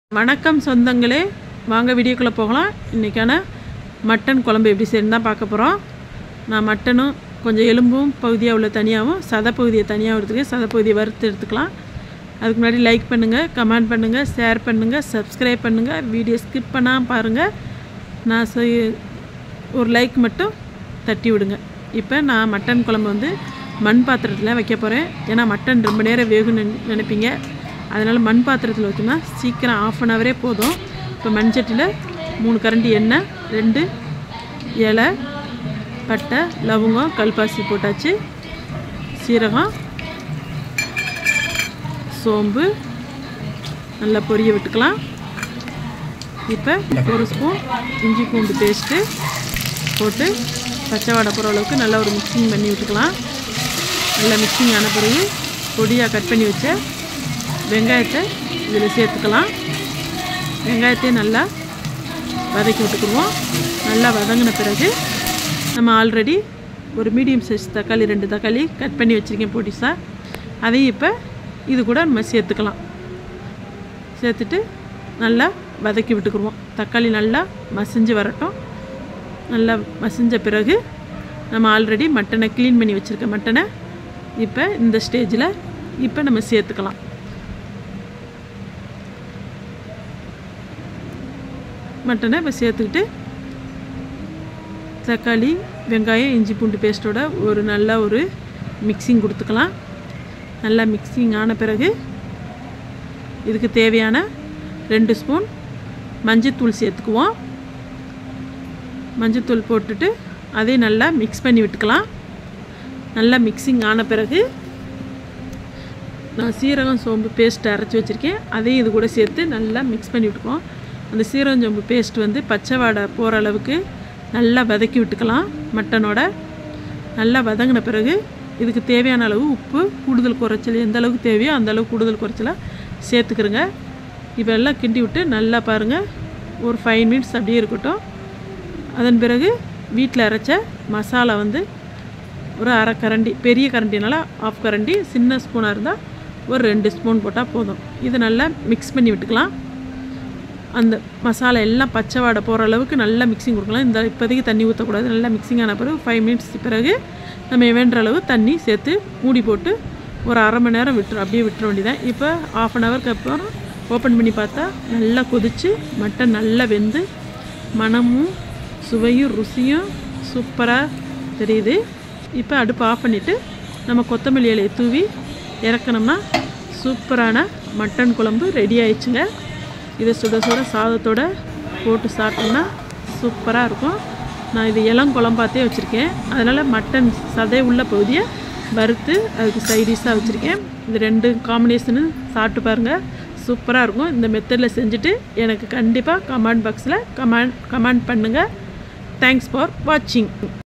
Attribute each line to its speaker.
Speaker 1: வணக்கம் சொந்தங்களே வாங்க வீடியோக்குள்ளே போகலாம் இன்றைக்கான மட்டன் குழம்பு எப்படி செய்யணும் தான் பார்க்க போகிறோம் நான் மட்டனும் கொஞ்சம் எலும்பும் பகுதியாக உள்ள தனியாகவும் சதை பகுதியை தனியாகவும் எடுத்துக்க சதை பகுதியை வறுத்து எடுத்துக்கலாம் அதுக்கு முன்னாடி லைக் பண்ணுங்கள் கமெண்ட் பண்ணுங்கள் ஷேர் பண்ணுங்கள் சப்ஸ்கிரைப் பண்ணுங்கள் வீடியோ ஸ்கிப் பண்ணாமல் பாருங்கள் நான் செய் ஒரு லைக் மட்டும் தட்டி விடுங்க இப்போ நான் மட்டன் குழம்பு வந்து மண் பாத்திரத்தில் வைக்க போகிறேன் ஏன்னா மட்டன் ரொம்ப நேரம் வேகும்னு நினை- நினைப்பீங்க அதனால் மண் பாத்திரத்தில் வச்சோம்னா சீக்கிரம் ஆஃப் அன் ஹவரே போதும் இப்போ மண் சட்டியில் மூணு கரண்டி எண்ணெய் ரெண்டு இலை பட்டை லவங்கம் கல்பாசி போட்டாச்சு சீரகம் சோம்பு நல்லா பொரிய விட்டுக்கலாம் இப்போ ஒரு ஸ்பூன் இஞ்சி பூண்டு பேஸ்ட்டு போட்டு பச்சை வாடை போகிற அளவுக்கு நல்லா ஒரு மிக்சிங் பண்ணி விட்டுக்கலாம் நல்லா மிக்சிங் ஆன பிறகு பொடியாக கட் பண்ணி வச்ச வெங்காயத்தை இதில் சேர்த்துக்கலாம் வெங்காயத்தையும் நல்லா வதக்கி விட்டுக்குருவோம் நல்லா வதங்கின பிறகு நம்ம ஆல்ரெடி ஒரு மீடியம் சைஸ் தக்காளி ரெண்டு தக்காளி கட் பண்ணி வச்சுருக்கேன் பொடிசாக அதையும் இப்போ இது கூட நம்ம சேர்த்துக்கலாம் சேர்த்துட்டு நல்லா வதக்கி விட்டுக்குருவோம் தக்காளி நல்லா மசிஞ்சு வரட்டும் நல்லா மசிஞ்ச பிறகு நம்ம ஆல்ரெடி மட்டனை க்ளீன் பண்ணி வச்சுருக்க மட்டனை இப்போ இந்த ஸ்டேஜில் இப்போ நம்ம சேர்த்துக்கலாம் மட்டனை இப்போ சேர்த்துக்கிட்டு தக்காளி வெங்காயம் இஞ்சி பூண்டு பேஸ்ட்டோட ஒரு நல்ல ஒரு மிக்சிங் கொடுத்துக்கலாம் நல்லா மிக்சிங் ஆன பிறகு இதுக்கு தேவையான ரெண்டு ஸ்பூன் மஞ்சத்தூள் சேர்த்துக்குவோம் மஞ்சத்தூள் போட்டுட்டு அதையும் நல்லா மிக்ஸ் பண்ணி விட்டுக்கலாம் நல்லா மிக்சிங் ஆன பிறகு நான் சீரகம் சோம்பு பேஸ்ட் அரைச்சி வச்சுருக்கேன் அதையும் இது கூட சேர்த்து நல்லா மிக்ஸ் பண்ணி விட்டுக்குவோம் அந்த சீரகம் சோம்பு பேஸ்ட் வந்து பச்சை வாடை போகிற அளவுக்கு நல்லா வதக்கி விட்டுக்கலாம் மட்டனோட நல்லா வதங்கின பிறகு இதுக்கு தேவையான அளவு உப்பு கூடுதல் குறைச்சல் எந்த அளவுக்கு தேவையோ அந்த அளவுக்கு கூடுதல் குறைச்சலாக சேர்த்துக்கிறங்க இப்போ எல்லாம் கிண்டி விட்டு நல்லா பாருங்கள் ஒரு ஃபைவ் மினிட்ஸ் அப்படியே இருக்கட்டும் அதன் பிறகு வீட்டில் அரைச்ச மசாலா வந்து ஒரு அரை கரண்டி பெரிய கரண்டினால ஆஃப் கரண்டி சின்ன ஸ்பூனாக இருந்தால் ஒரு ரெண்டு ஸ்பூன் போட்டால் போதும் இது நல்லா மிக்ஸ் பண்ணி விட்டுக்கலாம் அந்த மசாலா எல்லாம் பச்சை வாடை போகிற அளவுக்கு நல்லா மிக்சிங் கொடுக்கலாம் இந்த இப்போதைக்கு தண்ணி ஊற்றக்கூடாது நல்லா மிக்சிங் ஆன பிறகு ஃபைவ் மினிட்ஸ் பிறகு நம்ம வேண்டுற அளவு தண்ணி சேர்த்து மூடி போட்டு ஒரு அரை மணி நேரம் விட்டுரும் அப்படியே விட்டுற வேண்டியதான் இப்போ ஆஃப் அன் ஹவருக்கு அப்புறம் ஓப்பன் பண்ணி பார்த்தா நல்லா கொதிச்சு மட்டன் நல்லா வெந்து மணமும் சுவையும் ருசியும் சூப்பராக தெரியுது இப்போ அடுப்பு ஆஃப் பண்ணிவிட்டு நம்ம கொத்தமல்லி இலையை தூவி இறக்கணும்னா சூப்பரான மட்டன் குழம்பு ரெடி ஆயிடுச்சுங்க இதை சுட சுட சாதத்தோட போட்டு சாப்பிட்டோம்னா சூப்பராக இருக்கும் நான் இது இளம் குழம்பாத்தே வச்சுருக்கேன் அதனால் மட்டன் சதை உள்ள பகுதியை வறுத்து அதுக்கு சைடிஷாக வச்சுருக்கேன் இது ரெண்டு காம்பினேஷனு சாப்பிட்டு பாருங்கள் சூப்பராக இருக்கும் இந்த மெத்தடில் செஞ்சுட்டு எனக்கு கண்டிப்பாக கமெண்ட் பாக்ஸில் கமெண்ட் கமெண்ட் பண்ணுங்கள் தேங்க்ஸ் ஃபார் வாட்சிங்